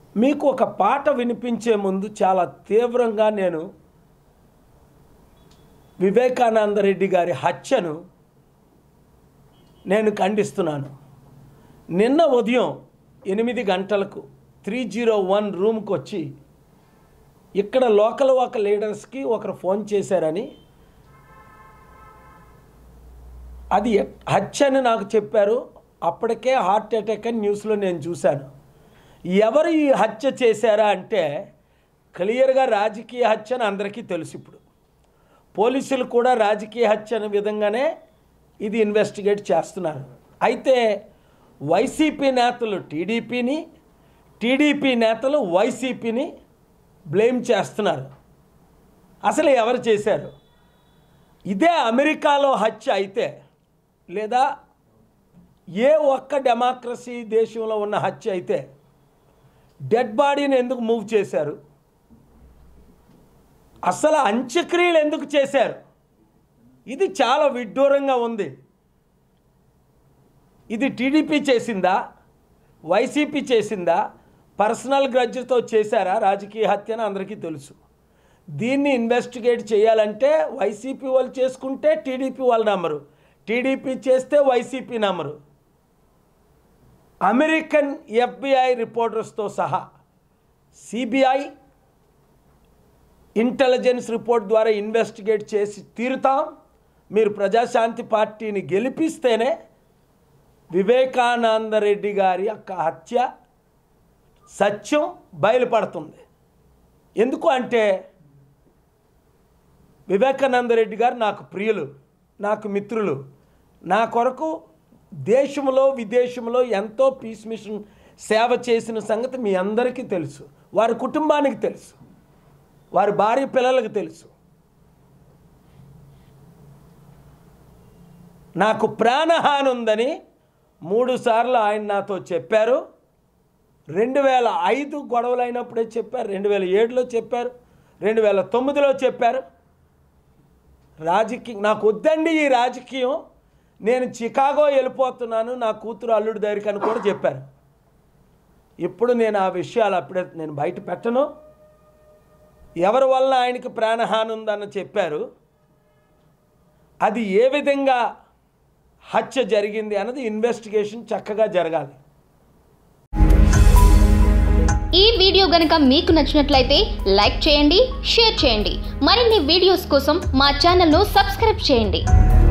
మీకు ఒక పాట వినిపించే ముందు చాలా తీవ్రంగా నేను వివేకానంద రెడ్డి గారి హత్యను నేను ఖండిస్తున్నాను నిన్న ఉదయం ఎనిమిది గంటలకు త్రీ జీరో వన్ రూమ్కి వచ్చి ఇక్కడ లోకల్ ఒక లీడర్స్కి ఒకరు ఫోన్ చేశారని అది ఎ- హత్య అని నాకు చెప్పారు అప్పటికే హార్ట్ అటాక్ అని న్యూస్లో నేను చూశాను ఎవరు ఈ హత్య చేశారా అంటే క్లియర్గా రాజకీయ హత్య అని అందరికీ తెలుసు ఇప్పుడు పోలీసులు కూడా రాజకీయ హత్య అనే విధంగానే ఇది ఇన్వెస్టిగేట్ చేస్తున్నారు అయితే వైసీపీ నేతలు టీడీపీని టీడీపీ నేతలు వైసీపీని బ్లేమ్ చేస్తున్నారు అసలు ఎవరు చేశారు ఇదే అమెరికాలో హత్య అయితే లేదా ఏ ఒక్క డెమోక్రసీ దేశంలో ఉన్న హత్య అయితే డెడ్ బాడీని ఎందుకు మూవ్ చేశారు అసలు అంత్యక్రియలు ఎందుకు చేశారు ఇది చాలా విడ్డూరంగా ఉంది ఇది టీడీపీ చేసిందా వైసీపీ చేసిందా పర్సనల్ గ్రడ్జ్తో చేశారా రాజకీయ హత్య అని అందరికీ తెలుసు దీన్ని ఇన్వెస్టిగేట్ చేయాలంటే వైసీపీ వాళ్ళు చేసుకుంటే టీడీపీ వాళ్ళు నమ్మరు టీడీపీ చేస్తే వైసీపీ నమ్మరు అమెరికన్ ఎఫ్బిఐ రిపోర్టర్స్తో సహా సిబిఐ ఇంటెలిజెన్స్ రిపోర్ట్ ద్వారా ఇన్వెస్టిగేట్ చేసి తీరుతాం మీరు ప్రజాశాంతి పార్టీని గెలిపిస్తేనే వివేకానంద రెడ్డి గారి యొక్క హత్య సత్యం బయలుపడుతుంది ఎందుకు అంటే వివేకానంద రెడ్డి గారు నాకు ప్రియులు నాకు మిత్రులు నా కొరకు దేశంలో విదేశంలో ఎంతో పీస్ మిషన్ సేవ చేసిన సంగతి మీ అందరికీ తెలుసు వారి కుటుంబానికి తెలుసు వారి భార్య పిల్లలకు తెలుసు నాకు ప్రాణహాని ఉందని మూడు సార్లు ఆయన నాతో చెప్పారు రెండు వేల ఐదు గొడవలు అయినప్పుడే చెప్పారు రెండు వేల ఏడులో చెప్పారు రెండు వేల తొమ్మిదిలో చెప్పారు రాజకీయం నాకు వద్దండి ఈ రాజకీయం నేను చికాగో వెళ్ళిపోతున్నాను నా కూతురు అల్లుడి దగ్గరికి అని కూడా చెప్పారు ఇప్పుడు నేను ఆ విషయాలు అప్పుడే నేను బయట పెట్టను ఎవరి వల్ల ఆయనకి ప్రాణహాని ఉందని చెప్పారు అది ఏ విధంగా హత్య జరిగింది అన్నది ఇన్వెస్టిగేషన్ చక్కగా జరగాలి ఈ వీడియో గనుక మీకు నచ్చినట్లయితే లైక్ చేయండి షేర్ చేయండి మరిన్ని వీడియోస్ కోసం మా ఛానల్ను సబ్స్క్రైబ్ చేయండి